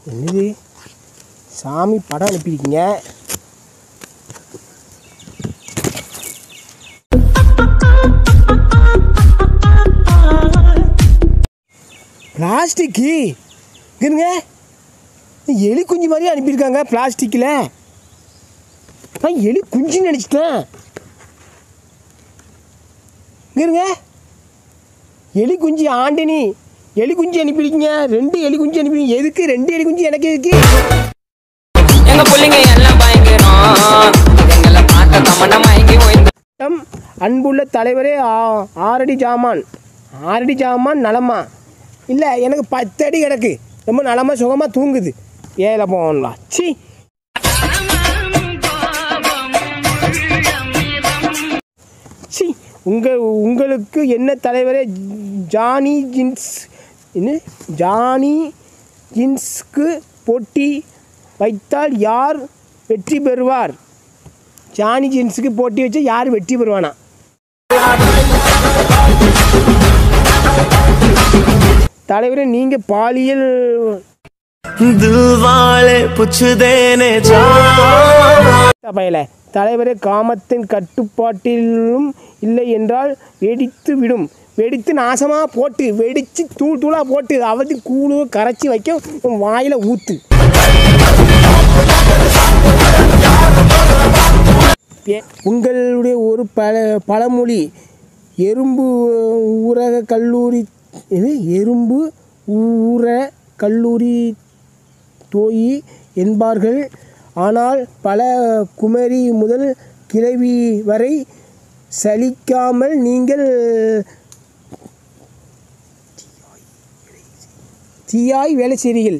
என்னது சாமி படம் அனுப்பியிருக்கீங்க பிளாஸ்டிக்கு இருங்க எலி குஞ்சு மாதிரியே அனுப்பியிருக்காங்க பிளாஸ்டிக்கில் நான் எலி குஞ்சுன்னு நினச்சிட்டேன் இருங்க எலி குஞ்சு ஆண்டனி எலி குஞ்சு அனுப்பியிருக்கீங்க ரெண்டு எலி குஞ்சு அனுப்பியிருக்கீங்க எதுக்கு ரெண்டு எலி குஞ்சு எனக்கு எதுக்கு எங்க புள்ளைங்க எல்லாம் பயங்கரம் எங்களை பார்த்த தமன்னா மயங்கி ஓய்ந்து நம் அன்புள்ள தலைவரே ஆ- ஆறடி ஜாமான் ஆறடி ஜாமான் நலமா இல்லை எனக்கு பத்து அடி கிடக்கு ரொம்ப நலமா சுகமாக தூங்குது ஏல போகலாம் சி சி உங்கள் உங்களுக்கு என்ன தலைவரே ஜானி ஜின்ஸ் என்ன ஜானி ஜின்ஸ்க்கு போட்டி வைத்தால் யார் வெற்றி பெறுவார் ஜானி ஜின்ஸுக்கு போட்டி வச்சு யார் வெற்றி பெறுவானா தலைவரே நீங்கள் பாலியல் दिल वाले पुछदे ने जा பயல தலைவரே காமத்தின் கட்டுப்பாட்டிலும் இல்லை என்றால் வெடித்து விடும் வெடித்து நாசமாக போட்டு வெடித்து தூள் தூளாக போட்டு அவதி கூழு கரைச்சி வைக்க உன் வாயில் ஊத்து ஏ- உங்களுடைய ஒரு பழ பழமொழி எறும்பு ஊரக கல்லூரி இது எறும்பு ஊர கல்லூரி தோயி என்பார்கள் ஆனால் பல குமரி முதல் கிழவி வரை சலிக்காமல் நீங்கள் தீயாய் வேலை செய்கிறீர்கள்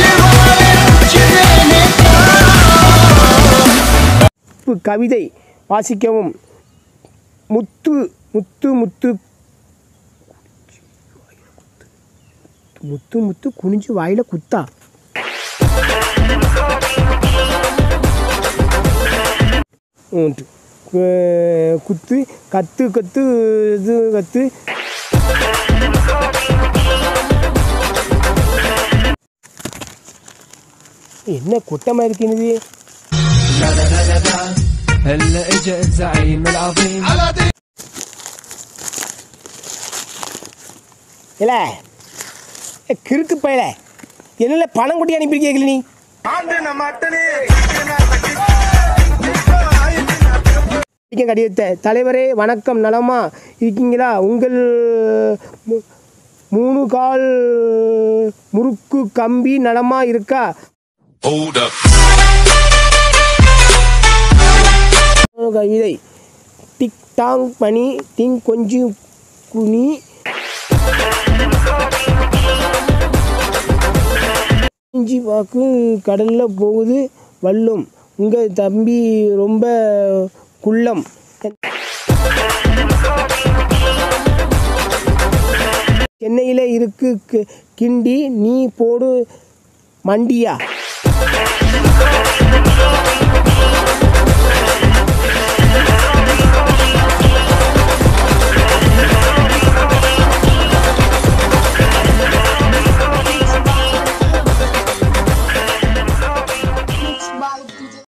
இப்ப கவிதை வாசிக்கவும் முத்து முத்து முத்து முத்து முத்து குனிஞ்சு வாயில குத்தா உண்டு கு- குத்து கத்து கத்து இது கத்து என்ன கொட்டமாக இருக்குது هلا اجا الزعيم العظيم இல்ல ஏ, கிறுக்கு பயல என்ன பணம் கொட்டி அனுப்பியிருக்கீங்க நீ இருக்கேன் கடிதத்தை தலைவரே வணக்கம் நலமா இருக்கீங்களா உங்கள் மு- மூணு கால் முறுக்கு கம்பி நலமா இருக்கா Hold up. கவிதை டிக் டாங் பனி டிங் கொஞ்சம் குனி இஞ்சி வாக்கு கடலில் போகுது வல்லும் உங்கள் தம்பி ரொம்ப குள்ளம் சென்னையில் இருக்கு கி- கிண்டி நீ போடு மண்டியா